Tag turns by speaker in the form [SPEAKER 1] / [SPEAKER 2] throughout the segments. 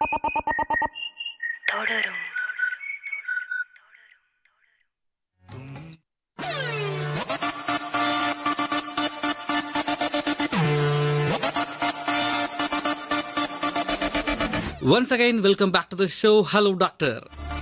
[SPEAKER 1] தொடரும்
[SPEAKER 2] once again welcome back to the show hello doctor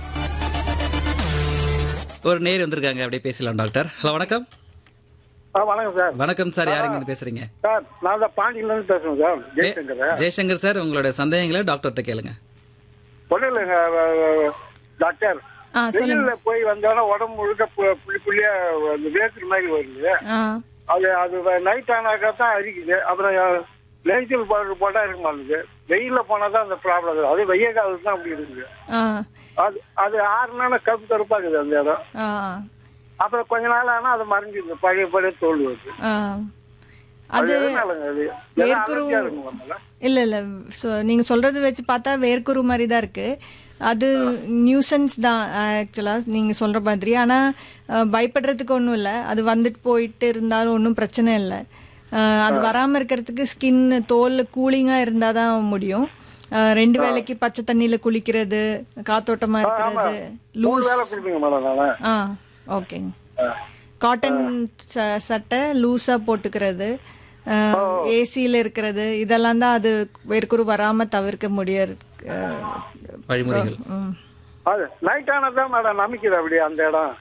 [SPEAKER 2] ஒரு நேர் வந்திருக்காங்க அப்படியே பேசலாம் டாக்டர் ஹலோ வணக்கம்
[SPEAKER 3] ஆ வணக்கம் சார்
[SPEAKER 2] வணக்கம் சார் யாருங்க இருந்து பேசுறீங்க
[SPEAKER 3] சார் நான் தான் பாண்டியிலேருந்து பேசுறேன் சார் ஜெயசங்கர்
[SPEAKER 2] ஜெயசங்கர் சார் உங்களோட சந்தேகங்களை டாக்டர்கிட்ட கேளுங்க
[SPEAKER 3] ஒன்றும் இல்லைங்க அஹ், டாக்டர்
[SPEAKER 4] ஆ சொல்லுங்க
[SPEAKER 3] வெயில்ல போய் வந்தாலும் உடம்பு முழுக்க பு- புள்ளி புள்ளியா அந்த வேர்க்கிற மாதிரி வருது
[SPEAKER 4] ஆ
[SPEAKER 3] அது அது நைட் ஆனாக்கா தான் அரிக்குது அப்புறம் நெய்ச்சல் பவுடர் போட்டால் இருக்க மாட்டேங்குது வெயில்ல போனால் தான் அந்த ப்ராப்ளம் இருக்குது அது வெய்ய காலத்து தான் அப்படி இருக்குது
[SPEAKER 4] ஆ
[SPEAKER 3] அது அது ஆறு நாள் கருப்பு கருப்பாக இருக்குது அந்த இடம்
[SPEAKER 4] ஆ
[SPEAKER 3] அப்புறம் கொஞ்ச நாள் ஆனால் அது மறைஞ்சிருது பழைய பழைய தோல் வருது
[SPEAKER 4] ஆ
[SPEAKER 3] அது
[SPEAKER 4] அது
[SPEAKER 3] எதனாலங்க அது
[SPEAKER 4] வேர்க்குரு
[SPEAKER 3] அலர்ஜியா இருக்குங்களா மேடம்?
[SPEAKER 4] இல்ல இல்ல so- நீங்க சொல்றது வச்சு பார்த்தா வேர்க்குரு மாதிரி தான் இருக்கு அது நியூசன்ஸ் தான் ஆக்சுவலா நீங்க சொல்ற மாதிரி ஆனா அஹ், பயப்படுறதுக்கு ஒன்றும் இல்லை அது வந்துட்டு போயிட்டு இருந்தாலும் ஒன்றும் பிரச்சனை இல்லை அஹ், அது வராம இருக்கிறதுக்கு ஸ்கின் தோல் கூலிங்கா இருந்தா தான் முடியும் அஹ், ரெண்டு வேளைக்கு பச்சை தண்ணியில குளிக்கிறது காத்தோட்டமா இருக்கிறது
[SPEAKER 3] மூணு
[SPEAKER 4] லூஸ்
[SPEAKER 3] வேலை கொடுப்பீங்க மேடம் நான்
[SPEAKER 4] ஆ ஓகேங்க காட்டன் ச- சட்டை லூஸா போட்டுக்கிறது ஏசியில் இருக்கிறது இதெல்லாம் தான் அது வேர்க்குரு வராம தவிர்க்க முடியாது
[SPEAKER 2] வழிமுறைகள்
[SPEAKER 3] அது நைட் ஆனதான் மேடம் நமிக்குது அப்படி அந்த இடம்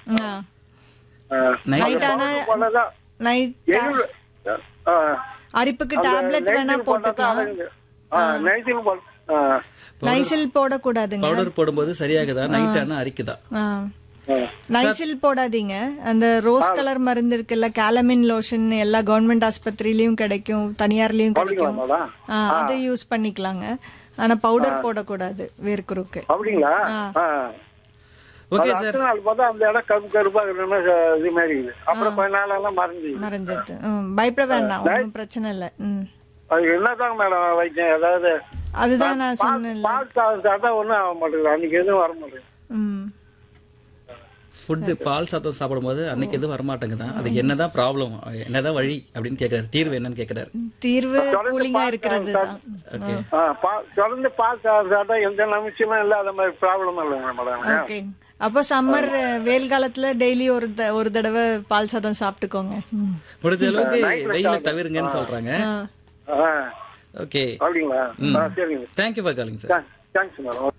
[SPEAKER 2] நைட்
[SPEAKER 4] நைட் ஆனா
[SPEAKER 3] போனதான்
[SPEAKER 4] நைட்
[SPEAKER 3] எங்க ஆ,
[SPEAKER 4] அரிப்புக்கு
[SPEAKER 3] அந்த
[SPEAKER 4] டேப்லெட் வேணா
[SPEAKER 3] நைசில் போட்டாதான்
[SPEAKER 4] போட்டுக்கலாம்
[SPEAKER 3] அடங்குது. ஆ, நைசில் போட்- ஆ,
[SPEAKER 4] நைசில் போடக்கூடாதுங்க
[SPEAKER 2] பவுடர் போடும்போது சரியாகுதா நைட் ஆனா அரிக்குதா
[SPEAKER 4] ஆ.
[SPEAKER 3] ஆ.
[SPEAKER 4] நைசில் போடாதீங்க அந்த ரோஸ் கலர் மருந்து இருக்குல்ல கேலமின் லோஷன் எல்லா கவர்மெண்ட் ஆஸ்பத்திரியிலயும் கிடைக்கும் தனியார்லயும்
[SPEAKER 3] அப்படிங்களா
[SPEAKER 4] கிடைக்கும்
[SPEAKER 3] மேடம்
[SPEAKER 4] ஆ, அது யூஸ் பண்ணிக்கலாங்க ஆனா பவுடர் போடக்கூடாது வேர்க்குருக்கு
[SPEAKER 3] அப்படிங்களா ஆ.
[SPEAKER 2] ஓகே
[SPEAKER 3] அது
[SPEAKER 2] சார்
[SPEAKER 3] அடுத்த நாள் பார்த்தா அந்த இடம் கருப்பு கருப்பா இருக்கணும்னா இது மாதிரி இருக்குது அப்புறம் கொஞ்ச நாள் எல்லாம் மறைஞ்சு
[SPEAKER 4] மறைஞ்சது ம், பயப்பட வேண்டாம் ஒன்றும் பிரச்சனை இல்லை ம்
[SPEAKER 3] அது என்னதான் மேடம் வைக்கேன் அதாவது
[SPEAKER 4] அதுதான் நான் சொன்னேன்ல
[SPEAKER 3] பால் சாதம் சாப்பிட்டா ஒன்றும் ஆக மாட்டேங்குது அன்னைக்கு எதுவும் வர மாட்டேங்குது
[SPEAKER 4] ம்
[SPEAKER 2] ஃபுட்டு பால் சாதம் சாப்பிடும்போது அன்னைக்கு எதுவும் வரமாட்டேங்குதான் அதுக்கு என்னதான் ப்ராப்ளம் என்னதான் வழி அப்படின்னு கேக்குறாரு தீர்வு என்னன்னு கேக்குறாரு
[SPEAKER 4] தீர்வு கூலிங்கா இருக்கிறது தான்
[SPEAKER 2] ஓகே
[SPEAKER 3] ஆ, பா- தொடர்ந்து பால் சாதம் சாப்பிட்டா எந்த நமிச்சமும் இல்லாத மாதிரி ப்ராப்ளம் இல்லைங்க மேடம்
[SPEAKER 4] ஓகே அப்போ சம்மர் வெயில் காலத்துல டெய்லி ஒரு த- ஒரு தடவை பால் சாதம் சாப்பிட்டுக்கோங்க ம்.
[SPEAKER 2] முடிஞ்ச அளவுக்கு வெயில தவிருங்கன்னு சொல்றாங்க
[SPEAKER 4] ஆ.
[SPEAKER 3] ஆ,
[SPEAKER 2] ஓகே
[SPEAKER 3] அப்படிங்களா ஆ, சரிங்க
[SPEAKER 2] thank you for calling sir
[SPEAKER 3] thanks madam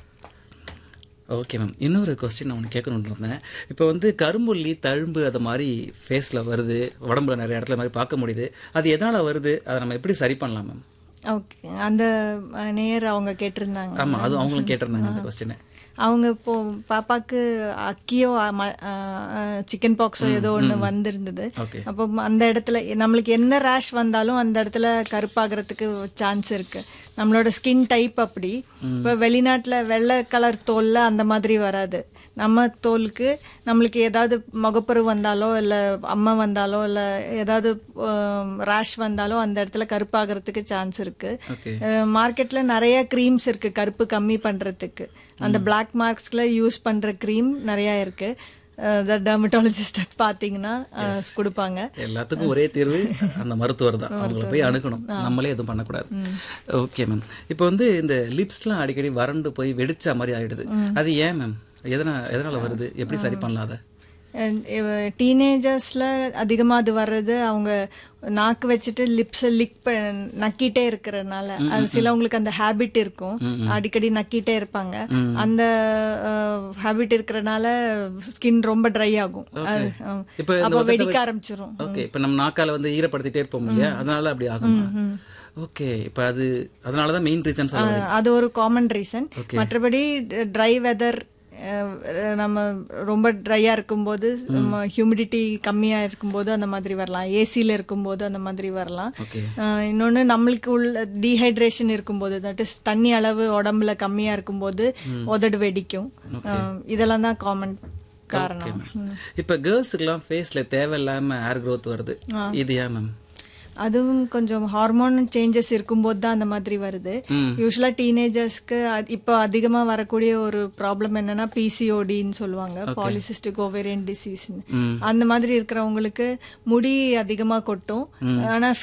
[SPEAKER 2] okay ma'am இன்னொரு கொஸ்டின் நான் ஒன்று கேட்கணும்னு இருந்தேன் இப்போ வந்து கரும்புள்ளி தழும்பு அது மாதிரி ஃபேஸில் வருது உடம்புல நிறைய இடத்துல மாதிரி பார்க்க முடியுது அது எதனால் வருது அதை நம்ம எப்படி சரி பண்ணலாம் மேம்
[SPEAKER 4] ஓகே அந்த அஹ், நேயர் அவங்க கேட்டிருந்தாங்க
[SPEAKER 2] ஆமாம் அது அவங்களும் கேட்டிருந்தாங்க அந்த கொஸ்டினை
[SPEAKER 4] அவங்க இப்போ பாப்பாக்கு அக்கியோ சிக்கன் பாக்ஸோ ஏதோ ஒன்று வந்திருந்தது
[SPEAKER 2] ஓகே
[SPEAKER 4] அப்போ அந்த இடத்துல நம்மளுக்கு என்ன ரேஷ் வந்தாலும் அந்த இடத்துல கருப்பாகிறதுக்கு சான்ஸ் இருக்கு நம்மளோட ஸ்கின் டைப் அப்படி இப்போ வெளிநாட்டுல வெள்ளை கலர் தோல்ல அந்த மாதிரி வராது நம்ம தோலுக்கு நம்மளுக்கு ஏதாவது முகப்பரு வந்தாலோ இல்லை அம்மா வந்தாலோ இல்லை ஏதாவது ரேஷ் வந்தாலோ அந்த இடத்துல கருப்பாகிறதுக்கு சான்ஸ் இருக்கு
[SPEAKER 2] ஓகே
[SPEAKER 4] மார்க்கெட்ல நிறைய க்ரீம்ஸ் இருக்கு கருப்பு கம்மி பண்றதுக்கு அந்த பிளாக் மார்க்ஸ்ல யூஸ் பண்ற க்ரீம் நிறைய இருக்கு டெர்மட்டாலஜிஸ்ட் பாத்தீங்கன்னா அஹ், கொடுப்பாங்க
[SPEAKER 2] எல்லாத்துக்கும் ஒரே தீர்வு அந்த மருத்துவர் தான் அவங்கள போய் அணுகணும் நம்மளே எதுவும் பண்ணக்கூடாது ஓகே மேம் இப்போ வந்து இந்த லிப்ஸ்லாம் அடிக்கடி வறண்டு போய் வெடிச்ச மாதிரி ஆயிடுது அது ஏன் மேம் எதனா எதனால வருது எப்படி சரி பண்ணலாம் அதை
[SPEAKER 4] டீனேஜர்ஸ்ல அதிகமா அது வர்றது அவங்க நாக்கு வச்சுட்டு லிப்ஸ் லிக் நக்கிட்டே இருக்கிறதுனால அது சிலவங்களுக்கு அந்த ஹேபிட் இருக்கும் அடிக்கடி நக்கிட்டே இருப்பாங்க அந்த ஹேபிட் இருக்கிறனால ஸ்கின் ரொம்ப ட்ரை ஆகும் அது, அஹ்,
[SPEAKER 2] இப்போ இந்த
[SPEAKER 4] அப்போ
[SPEAKER 2] ஒத்தட்டை
[SPEAKER 4] வெடிக்க
[SPEAKER 2] வச்சு-
[SPEAKER 4] ஆரம்பிச்சிரும்
[SPEAKER 2] ஓகே இப்போ நம்ம நாக்கால வந்து ஈரப்படுத்திட்டே இருப்போம் இல்லையா அதனால அப்படி ஆகுமா ஓகே இப்போ அது அதனால தான் மெயின் ரீசன்ஸ்
[SPEAKER 4] அஹ், அது ஒரு காமன் ரீசன் மற்றபடி ட்ரை வெதர் நம்ம ரொம்ப ட்ரையா இருக்கும்போது ஹியூமிடிட்டி கம்மியா இருக்கும்போது அந்த மாதிரி வரலாம் ஏசில இருக்கும்போது அந்த மாதிரி வரலாம்
[SPEAKER 2] ஓகே
[SPEAKER 4] அஹ், இன்னொன்னு நம்மளுக்கு உள்ள டீஹைட்ரேஷன் இருக்கும்போது தட் இஸ் தண்ணி அளவு உடம்புல கம்மியா இருக்கும்போது உதடு வெடிக்கும் அஹ், இதெல்லாம் தான் காமன் காரணம்
[SPEAKER 2] இப்போ கேர்ள்ஸுக்கெல்லாம் ஃபேஸ்ல தேவையில்லாம ஹேர் growth வருது இது ஏன் மேம்
[SPEAKER 4] அதுவும் கொஞ்சம் ஹார்மோன் சேஞ்சஸ் இருக்கும்போது தான் அந்த மாதிரி வருது யூஸ்வலா டீனேஜர்ஸ்க்கு இப்போ அதிகமா வரக்கூடிய ஒரு ப்ராப்ளம் என்னன்னா பிசிஓடின்னு சொல்லுவாங்க பாலிசிஸ்டிக் ஓவேரியன் டிசீஸ் அந்த மாதிரி இருக்கிறவங்களுக்கு முடி அதிகமா கொட்டும் ஆனா